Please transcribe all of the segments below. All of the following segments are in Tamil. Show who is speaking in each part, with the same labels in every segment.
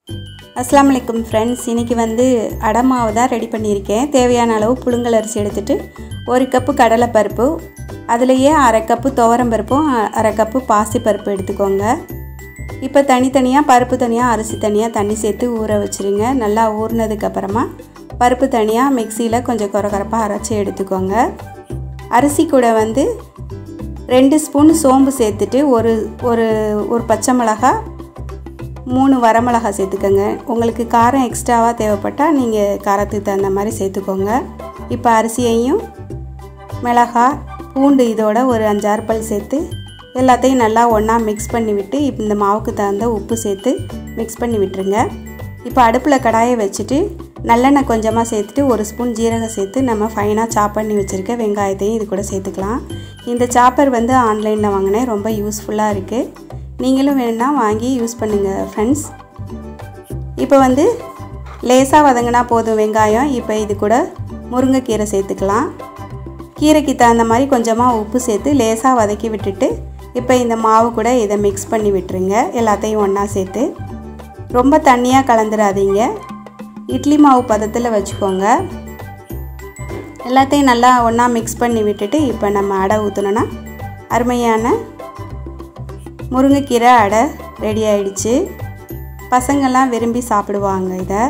Speaker 1: அஸ்ஸலாமு அலைக்கும் ஃப்ரெண்ட்ஸ் இன்றைக்கி வந்து அடை மாவு தான் ரெடி பண்ணியிருக்கேன் தேவையான அளவு புழுங்கல் அரிசி எடுத்துகிட்டு ஒரு கப்பு கடலைப்பருப்பு அதுலேயே அரை கப்பு துவரம் பருப்பும் அ- அரை கப்பு பாசிப்பருப்பு எடுத்துக்கோங்க இப்போ தனித்தனியாக பருப்பு தனியாக அரிசி தனியாக தண்ணி சேர்த்து ஊற வச்சுருங்க நல்லா ஊறினதுக்கப்புறமா பருப்பு தனியாக மிக்சியில் கொஞ்சம் குறகுறப்பாக அரைச்சி எடுத்துக்கோங்க அரிசி கூட வந்து ரெண்டு ஸ்பூன் சோம்பு சேர்த்துட்டு ஒரு ஒரு ஒரு பச்சை மிளகாய் மூணு வரமிளகாய் சேர்த்துக்கோங்க உங்களுக்கு காரம் எக்ஸ்ட்ராவாக தேவைப்பட்டால் நீங்கள் காரத்துக்கு தகுந்த மாதிரி சேர்த்துக்கோங்க இப்போ அரிசியையும் மிளகாய் பூண்டு இதோட ஒரு அஞ்சாறு பல் சேர்த்து எல்லாத்தையும் நல்லா ஒன்றா மிக்ஸ் பண்ணி விட்டு இப்ப இந்த மாவுக்கு தகுந்த உப்பு சேர்த்து மிக்ஸ் பண்ணி விட்டுருங்க இப்போ அடுப்பில் கடாயை வச்சுட்டு நல்லெண்ணெய் கொஞ்சமாக சேர்த்துட்டு ஒரு ஸ்பூன் ஜீரகம் சேர்த்து நம்ம ஃபைனாக சாப் பண்ணி வச்சுருக்க வெங்காயத்தையும் இது கூட சேர்த்துக்கலாம் இந்த சாப்பர் வந்து ஆன்லைனில் வாங்கினேன் ரொம்ப யூஸ்ஃபுல்லாக இருக்குது நீங்களும் வேணும்னா வாங்கி யூஸ் பண்ணுங்கள் ஃப்ரெண்ட்ஸ் இப்போ வந்து லேசாக வதங்கினா போதும் வெங்காயம் இப்போ இது கூட முருங்கைக்கீரை சேர்த்துக்கலாம் கீரைக்கு தகுந்த மாதிரி கொஞ்சமாக உப்பு சேர்த்து லேசாக வதக்கி விட்டுட்டு இப்போ இந்த மாவு கூட இதை மிக்ஸ் பண்ணி விட்டுருங்க எல்லாத்தையும் ஒன்றா சேர்த்து ரொம்ப தண்ணியாக கலந்துடாதீங்க இட்லி மாவு பதத்தில் வச்சுக்கோங்க எல்லாத்தையும் நல்லா ஒன்றா மிக்ஸ் பண்ணி விட்டுட்டு இப்போ நம்ம அடை ஊற்றணுன்னா அருமையான முருங்கைக்கீரை அடை ரெடி ஆயிடுச்சு பசங்கள்லாம் விரும்பி சாப்பிடுவாங்க இதை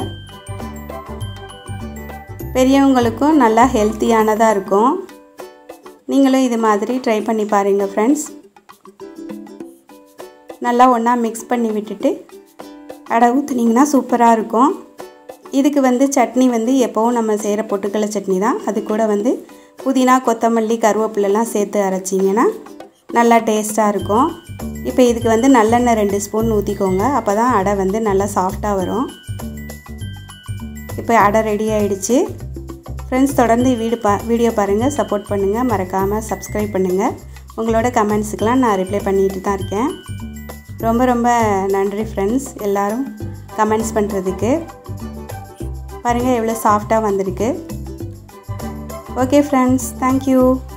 Speaker 1: பெரியவங்களுக்கும் நல்லா ஹெல்த்தியானதாக இருக்கும் நீங்களும் இது மாதிரி ட்ரை பண்ணி பாருங்கள் ஃப்ரெண்ட்ஸ் நல்லா ஒன்றா மிக்ஸ் பண்ணி விட்டுட்டு அடை ஊற்றுனீங்கன்னா சூப்பராக இருக்கும் இதுக்கு வந்து சட்னி வந்து எப்போவும் நம்ம செய்கிற பொட்டுக்கடலை சட்னி தான் அது கூட வந்து புதினா கொத்தமல்லி கருவேப்பிலெல்லாம் சேர்த்து அரைச்சிங்கன்னா நல்லா டேஸ்ட்டாக இருக்கும் இப்போ இதுக்கு வந்து நல்லெண்ணெய் ரெண்டு ஸ்பூன் ஊற்றிக்கோங்க அப்போ தான் அடை வந்து நல்லா சாஃப்டாக வரும் இப்போ அடை ரெடி ஆயிடுச்சு ஃப்ரெண்ட்ஸ் தொடர்ந்து வீடு பா வீடியோ பாருங்கள் சப்போர்ட் பண்ணுங்கள் மறக்காமல் சப்ஸ்கிரைப் பண்ணுங்கள் உங்களோட கமெண்ட்ஸுக்கெலாம் நான் ரிப்ளை பண்ணிட்டு தான் இருக்கேன் ரொம்ப ரொம்ப நன்றி ஃப்ரெண்ட்ஸ் எல்லோரும் கமெண்ட்ஸ் பண்ணுறதுக்கு பாருங்கள் எவ்வளோ சாஃப்டாக வந்திருக்கு ஓகே ஃப்ரெண்ட்ஸ் தேங்க்யூ